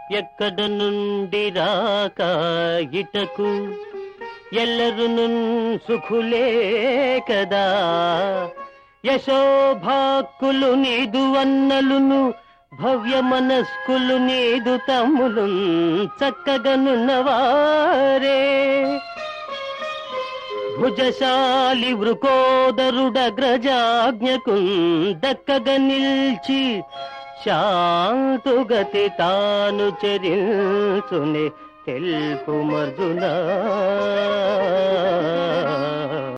ఎక్కడ నుండి రాక ఇటకు ఎల్లరు సుఖులే కదా యశోభాక్కులు నీదు అన్నలును భవ్య మనస్కులు నీదు తమ్ములు చక్కగనున్నవారే భుజశాలి వృకోదరుడగ్రజాజ్ఞకు దక్కగ నిల్చి శాంతుగతి తాను చరించునే తెలుపు మర్జునా